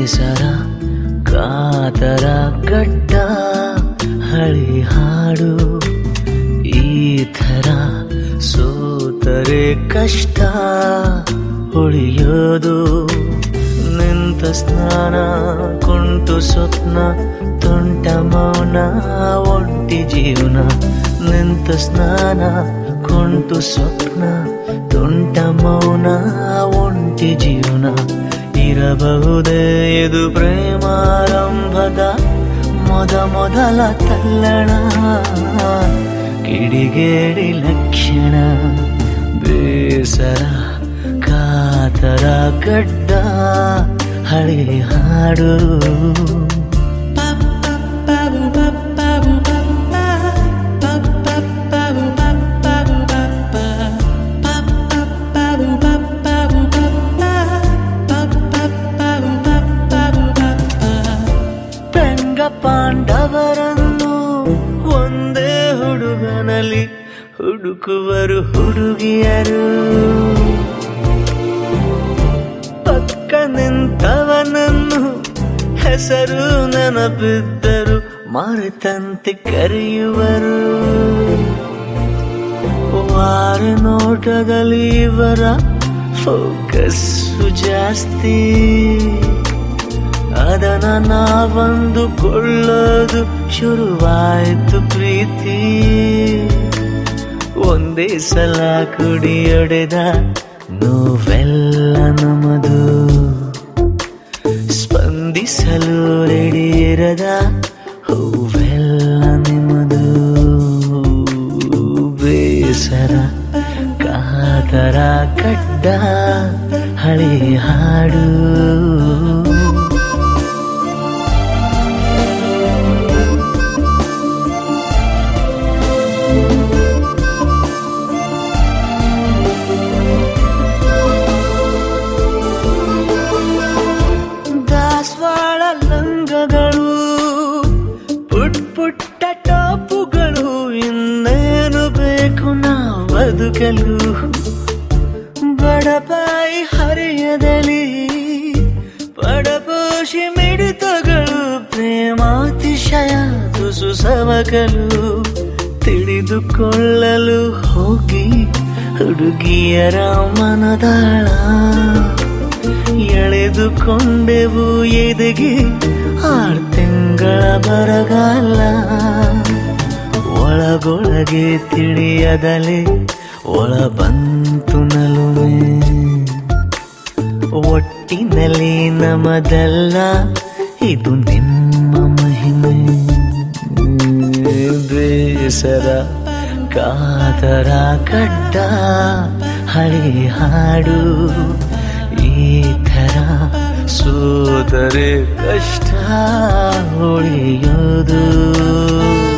ಬೇಸರ ಕಾತರ ಗಡ್ಡ ಹಳಿ ಹಾಡು ಈ ಥರ ಸೋತರೆ ಕಷ್ಟ ಉಳಿಯೋದು ನಿಂತ ಸ್ನಾನ ಕುಂಟು ಸ್ವಪ್ನ ತುಂಟ ಮೌನ ಒಂಟಿ ಜೀವನ ನಿಂತ ಸ್ನಾನ ಕುಂಟು ಸ್ವಪ್ನ ತುಂಟ ಮೌನ ಒಂಟಿ ಜೀವನ ಇರಬಹುದೇ ಇದು ಪ್ರೇಮಾರಂಭದ ಮೊದ ಮೊದಲ ತಲ್ಲಣ ಕಿಡಿಗೇಡಿ ಲಕ್ಷಣ ಬೇಸರ ಕಾತರ ಗಡ್ಡ ಹಳಿ ಹಾಡು ರಂಗ ಪಾಂಡವರನ್ನು ಒಂದೇ ಹುಡುಗನಲ್ಲಿ ಹುಡುಕುವರು ಹುಡುಗಿಯರು ಪಕ್ಕ ನಿಂತವನನ್ನು ಹೆಸರು ನೆನಪಿದ್ದರು ಮರೆತಂತೆ ಕರೆಯುವರು ವಾರ ನೋಟದಲ್ಲಿ ಇವರ ಫೋಕಸ್ಸು ಜಾಸ್ತಿ ಅದನ್ನ ನಾವಂದುಕೊಳ್ಳೋದು ಶುರುವಾಯ್ತು ಪ್ರೀತಿ ಒಂದೇ ಸಲ ಕುಡಿಯೊಡೆದ ನೋವೆಲ್ಲ ನಮದು ಸ್ಪಂದಿಸಲು ರೆಡಿ ಇರದ ಹೂವೆಲ್ಲ ನಿಮ್ಮದು ಬೇಸರ ಕಾತರ ಕಡ್ಡ ಹಳಿ ಹಾಡು ದಾಸವಾಳ ಲಂಗಗಳು ಪುಟ್ ಪುಟ್ಟ ಟಾಪುಗಳು ಇನ್ನೇನು ಬೇಕು ನಾವು ಬದುಕಲು ಬಡಪಾಯಿ ಹರಿಯದಲ್ಲಿ ಪಡಪೋಷಿ ಮಿಡಿತಗಳು ಪ್ರೇಮಾತಿಶಯ ತುಸು ಸವಕಲು ತಿಳಿದುಕೊಳ್ಳಲು ಹೋಗಿ ಹುಡುಗಿಯರ ಮನದಾಳ ಎಳೆದುಕೊಂಡೆವು ಎದೆಗೆ ಆರು ತಿಂಗಳ ಬರಗಾಲ ಒಳಗೊಳಗೆ ತಿಳಿಯದಲೆ ಒಳ ಬಂತು ನಲುಮೆ ಒಟ್ಟಿನಲ್ಲಿ ನಮದಲ್ಲ ಇದು ನಿಮ್ಮ ಮಹಿಮೆ ಬೇಸರ ಕಾತರ ಕಡ್ಡ ಹಳಿ ಹಾಡು ಈ ಥರ ಸೋದರೆ ಕಷ್ಟ ಉಳಿಯೋದು